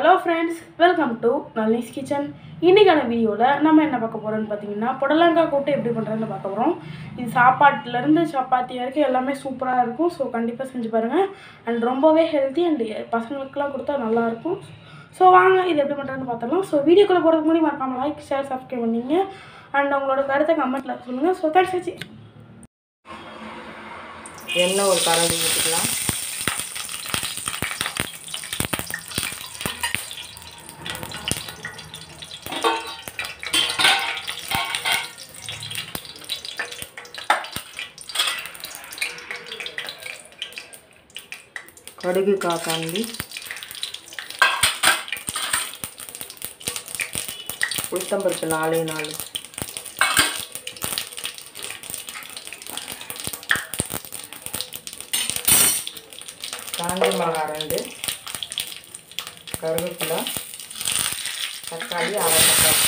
hello friends welcome to Nalini's kitchen இன்றைக்கான வீடியோவில் நம்ம என்ன பார்க்க போகிறோம்னு பார்த்தீங்கன்னா புடலங்காய் கூட்டு எப்படி பண்ணுறதுன்னு பார்க்க போகிறோம் இது சாப்பாட்டுலேருந்து சப்பாத்தி வரைக்கும் எல்லாமே சூப்பராக இருக்கும் ஸோ கண்டிப்பாக செஞ்சு பாருங்கள் அண்ட் ரொம்பவே ஹெல்த்தி அண்ட் பசங்களுக்குலாம் கொடுத்தா நல்லாயிருக்கும் ஸோ வாங்க இது எப்படி பண்ணுறதுன்னு பார்த்துடலாம் ஸோ வீடியோக்குள்ளே போகிறதுக்கு முன்னாடி மறக்காமல் லைக் ஷேர் சப்ஸ்கிரைப் பண்ணிங்க அண்ட் உங்களோட கருத்தை கமெண்ட்டில் சொல்லுங்கள் ஸோ தேங்க்ஸ் வச்சு எண்ணெய் ஒரு கரண்டி ஊற்றிக்கலாம் கடுகு காக்காண்டி உளுத்தம்பருப்பு நாலே நாலு காஞ்ச மிளகா ரெண்டு கருவேப்பிலை தக்காளி அரை தக்காளி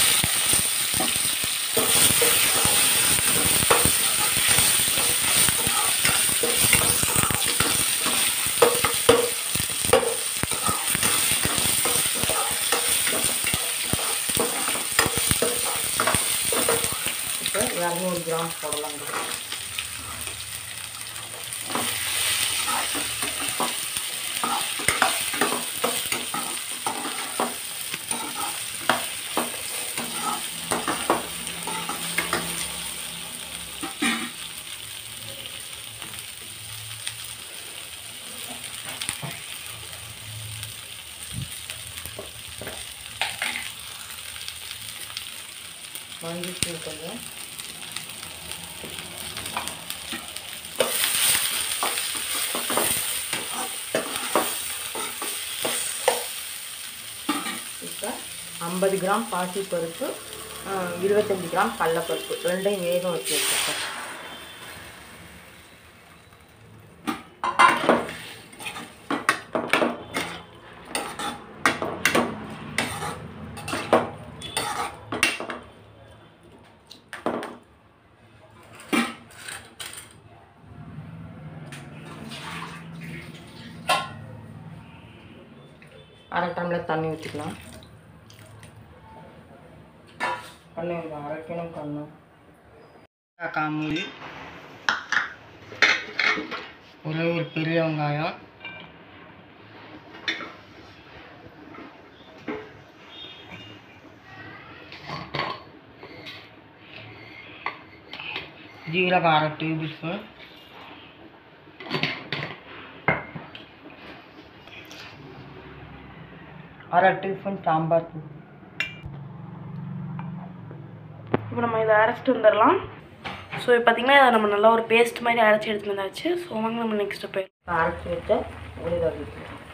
இப்போ இரநூறு கிராம் போடலாம் மஞ்சள் கொஞ்சம் இப்போ ஐம்பது கிராம் பாசி பருப்பு இருபத்தஞ்சி கிராம் கடலப்பருப்பு ரெண்டையும் வேக வச்சு வச்சுருக்கேன் அரை டம்ளர் தண்ணி ஊற்றிக்கலாம் கண்ணு அரைக்கணும் கண்ணு காமூலி ஒரே ஒரு பெரிய வெங்காயம் ஜீரகம் அரை டேபிள் ஸ்பூன் அரை டீஸ்பூன் சாம்பார் தூள் இப்போ நம்ம இதை அரைச்சிட்டு வந்துடலாம் ஸோ இப்போ பார்த்தீங்கன்னா இதை நம்ம நல்லா ஒரு பேஸ்ட் மாதிரி அரைச்சி எடுத்துட்டு வந்தாச்சு ஸோ வாங்க நம்ம நெக்ஸ்ட் போய் அரைச்சி வச்ச உளுந்தள்ளி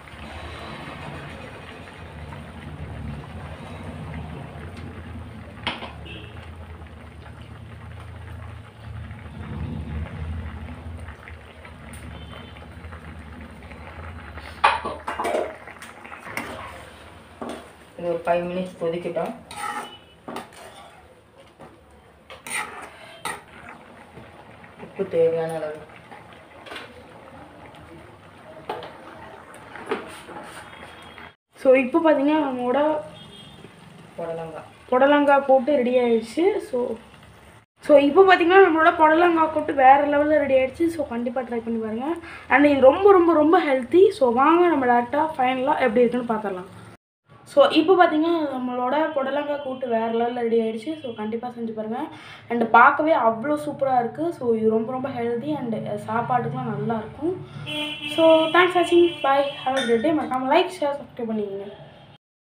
இது ஒரு ஃபைவ் மினிட்ஸ் கொதிக்கட்டும் உப்பு தேவையான அளவு ஸோ இப்போ பார்த்தீங்கன்னா நம்மளோட புடலங்காய் புடலங்காய் போட்டு ரெடி ஆயிடுச்சு ஸோ ஸோ இப்போ பார்த்தீங்கன்னா நம்மளோட புடலங்காய் போட்டு வேறு லெவலில் ரெடி ஆயிடுச்சு ஸோ கண்டிப்பாக ட்ரை பண்ணி பாருங்கள் அண்ட் இது ரொம்ப ரொம்ப ரொம்ப ஹெல்த்தி ஸோ வாங்க நம்ம டேரெக்டாக ஃபைனலாக எப்படி இருக்குன்னு பார்த்துடலாம் ஸோ இப்போ பார்த்தீங்கன்னா நம்மளோட புடலங்காய் கூட்டு வேறு லெவலில் ரெடி ஆயிடுச்சு ஸோ கண்டிப்பாக செஞ்சு பாருங்கள் அண்டு பார்க்கவே அவ்வளோ சூப்பராக இருக்குது ஸோ இது ரொம்ப ரொம்ப ஹெல்த்தி அண்டு சாப்பாட்டுக்குலாம் நல்லாயிருக்கும் ஸோ தேங்க்ஸ் வாட்சிங் பாய் ஹாவ் அ கிரேட் டே மறக்காமல் லைக் ஷேர் சப்ஸ்கிரைப் பண்ணிக்கோங்க